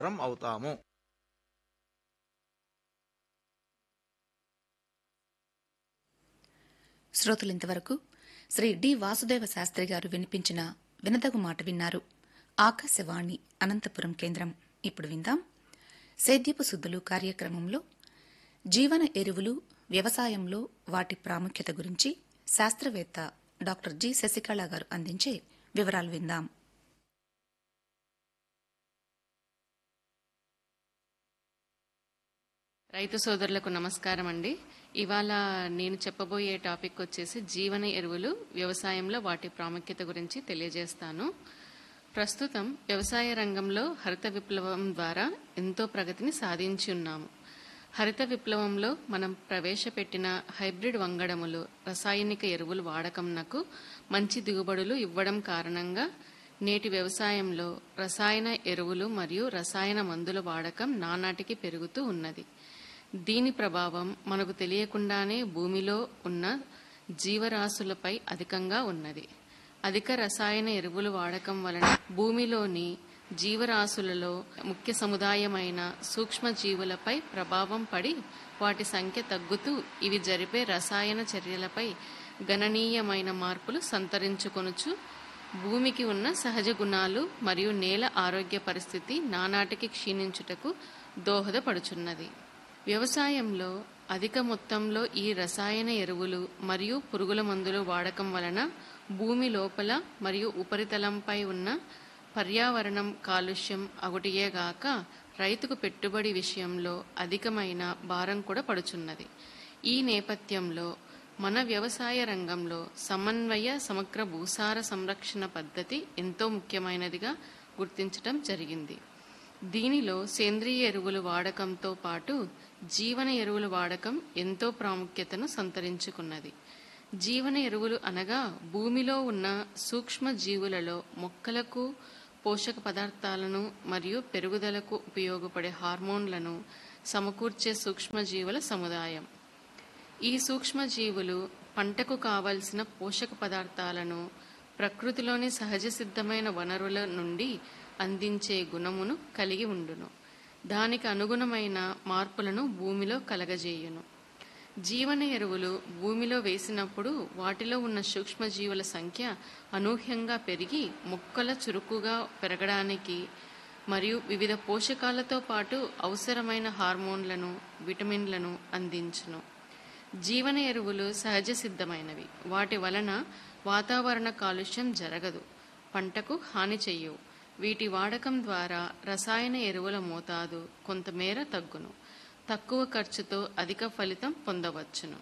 రం అవుతాము శ్రోతలు ఇంతవరకు శ్రీ డి వాసుదేవ శాస్త్రి గారు వినిపించిన వినదగు మాట విన్నారు ఆకాశవాణి అనంతపురం కేంద్రం ఇప్పుడు విందాం సేద్యపు సుద్దులు కార్యక్రమంలో జీవన ఎరువులు వ్యవసాయంలో వాటి ప్రాముఖ్యత గురించి శాస్త్రవేత్త డాక్టర్ జి శశికళ గారు అందించే వివరాలు విందాం రైతు సోదరులకు నమస్కారం అండి ఇవాళ నేను చెప్పబోయే టాపిక్ వచ్చేసి జీవన ఎరువులు వ్యవసాయంలో వాటి ప్రాముఖ్యత గురించి తెలియజేస్తాను ప్రస్తుతం వ్యవసాయ రంగంలో హరిత విప్లవం ద్వారా ఎంతో ప్రగతిని సాధించి ఉన్నాము హరిత విప్లవంలో మనం ప్రవేశపెట్టిన హైబ్రిడ్ వంగడములు రసాయనిక ఎరువులు వాడకంనకు మంచి దిగుబడులు ఇవ్వడం కారణంగా నేటి వ్యవసాయంలో రసాయన ఎరువులు మరియు రసాయన మందుల వాడకం నానాటికి పెరుగుతూ ఉన్నది దీని ప్రభావం మనకు తెలియకుండానే భూమిలో ఉన్న జీవరాశులపై అధికంగా ఉన్నది అధిక రసాయన ఎరువులు వాడకం వలన భూమిలోని జీవరాశులలో ముఖ్య సముదాయమైన సూక్ష్మ జీవులపై ప్రభావం పడి వాటి సంఖ్య తగ్గుతూ ఇవి జరిపే రసాయన చర్యలపై గణనీయమైన మార్పులు సంతరించుకొనుచు భూమికి ఉన్న సహజ గుణాలు మరియు నేల ఆరోగ్య పరిస్థితి నానాటికి క్షీణించుటకు దోహదపడుచున్నది వ్యవసాయంలో అధిక మొత్తంలో ఈ రసాయన ఎరువులు మరియు పురుగుల మందులు వాడకం వలన భూమి లోపల మరియు ఉపరితలంపై ఉన్న పర్యావరణం కాలుష్యం అగుటియేగాక రైతుకు పెట్టుబడి విషయంలో అధికమైన భారం కూడా పడుచున్నది ఈ నేపథ్యంలో మన వ్యవసాయ రంగంలో సమన్వయ సమగ్ర భూసార సంరక్షణ పద్ధతి ఎంతో ముఖ్యమైనదిగా గుర్తించటం జరిగింది దీనిలో సేంద్రియ ఎరువులు వాడకంతో పాటు జీవన ఎరువుల వాడకం ఎంతో ప్రాముఖ్యతను సంతరించుకున్నది జీవన ఎరువులు అనగా భూమిలో ఉన్న సూక్ష్మ జీవులలో మొక్కలకు పోషక పదార్థాలను మరియు పెరుగుదలకు ఉపయోగపడే హార్మోన్లను సమకూర్చే సూక్ష్మజీవుల సముదాయం ఈ సూక్ష్మజీవులు పంటకు కావలసిన పోషక పదార్థాలను ప్రకృతిలోని సహజ సిద్ధమైన వనరుల నుండి అందించే గుణమును కలిగి ఉండును దానికి అనుగుణమైన మార్పులను భూమిలో కలగజేయును జీవన ఎరువులు భూమిలో వేసినప్పుడు వాటిలో ఉన్న సూక్ష్మజీవుల సంఖ్య అనూహ్యంగా పెరిగి మొక్కల చురుకుగా పెరగడానికి మరియు వివిధ పోషకాలతో పాటు అవసరమైన హార్మోన్లను విటమిన్లను అందించును జీవన ఎరువులు సహజ సిద్ధమైనవి వాటి వలన వాతావరణ కాలుష్యం జరగదు పంటకు హాని చెయ్యవు వీటి వాడకం ద్వారా రసాయన ఎరువుల మోతాదు కొంతమేర తగ్గును తక్కువ ఖర్చుతో అధిక ఫలితం పొందవచ్చును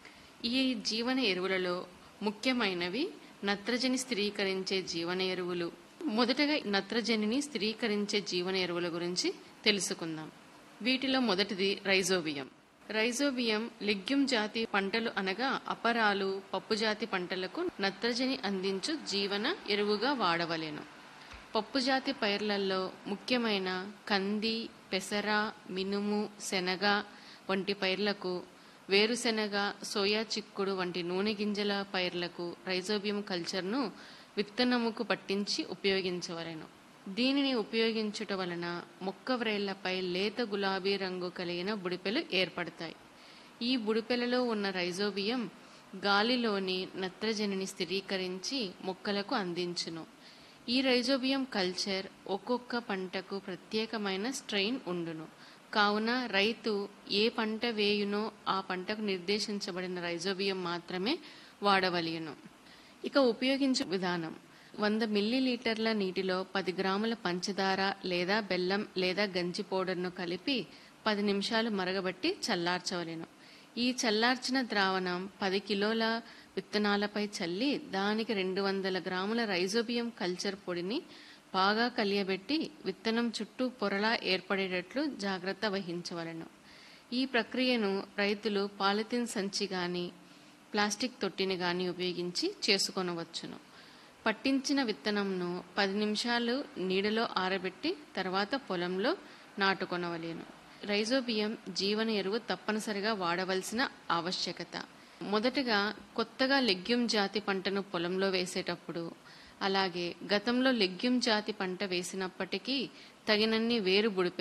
ఈ జీవన ఎరువులలో ముఖ్యమైనవి నత్రజని స్థిరీకరించే జీవన ఎరువులు మొదటగా నత్రజనిని స్థిరీకరించే జీవన ఎరువుల గురించి తెలుసుకుందాం వీటిలో మొదటిది రైజోబియం రైజోబియం లెగ్యూమ్ జాతి పంటలు అనగా అపరాలు పప్పు జాతి పంటలకు నత్రజని అందించు జీవన ఎరువుగా వాడవలెను పప్పు జాతి పైర్లలో ముఖ్యమైన కంది పెసర మినుము శనగ వంటి పైర్లకు వేరుశెనగ సోయా చిక్కుడు వంటి నూనె గింజల పైర్లకు రైజోబియం కల్చర్ను విత్తనముకు పట్టించి ఉపయోగించవలెను దీనిని ఉపయోగించుట వలన మొక్క వ్రేళ్లపై లేత గులాబీ రంగు కలిగిన బుడిపెలు ఏర్పడతాయి ఈ బుడిపెలలో ఉన్న రైజోబియం గాలిలోని నత్రజనిని స్థిరీకరించి మొక్కలకు అందించును ఈ రైజోబియం కల్చర్ ఒక్కొక్క పంటకు ప్రత్యేకమైన స్ట్రెయిన్ ఉండును కావున రైతు ఏ పంట వేయునో ఆ పంటకు నిర్దేశించబడిన రైజోబియం మాత్రమే వాడవలయును ఇక ఉపయోగించే విధానం వంద మిల్లీలీటర్ల నీటిలో పది గ్రాముల పంచదార లేదా బెల్లం లేదా గంజి పౌడర్ను కలిపి పది నిమిషాలు మరగబట్టి చల్లార్చవలెను ఈ చల్లార్చిన ద్రావణం పది కిలోల విత్తనాలపై చల్లి దానికి రెండు వందల గ్రాముల రైజోబియం కల్చర్ పొడిని బాగా కలియబెట్టి విత్తనం చుట్టూ పొరలా ఏర్పడేటట్లు జాగ్రత్త వహించవలెను ఈ ప్రక్రియను రైతులు పాలిథిన్ సంచి గాని ప్లాస్టిక్ తొట్టిని గాని ఉపయోగించి చేసుకొనవచ్చును పట్టించిన విత్తనంను పది నిమిషాలు నీడలో ఆరబెట్టి తర్వాత పొలంలో నాటుకొనవలేను రైజోబియం జీవన ఎరువు తప్పనిసరిగా వాడవలసిన ఆవశ్యకత మొదటగా కొత్తగా లెగ్యూమ్ జాతి పంటను పొలంలో వేసేటప్పుడు అలాగే గతంలో లెగ్యూమ్ జాతి పంట వేసినప్పటికీ తగినన్ని వేరు బుడిపె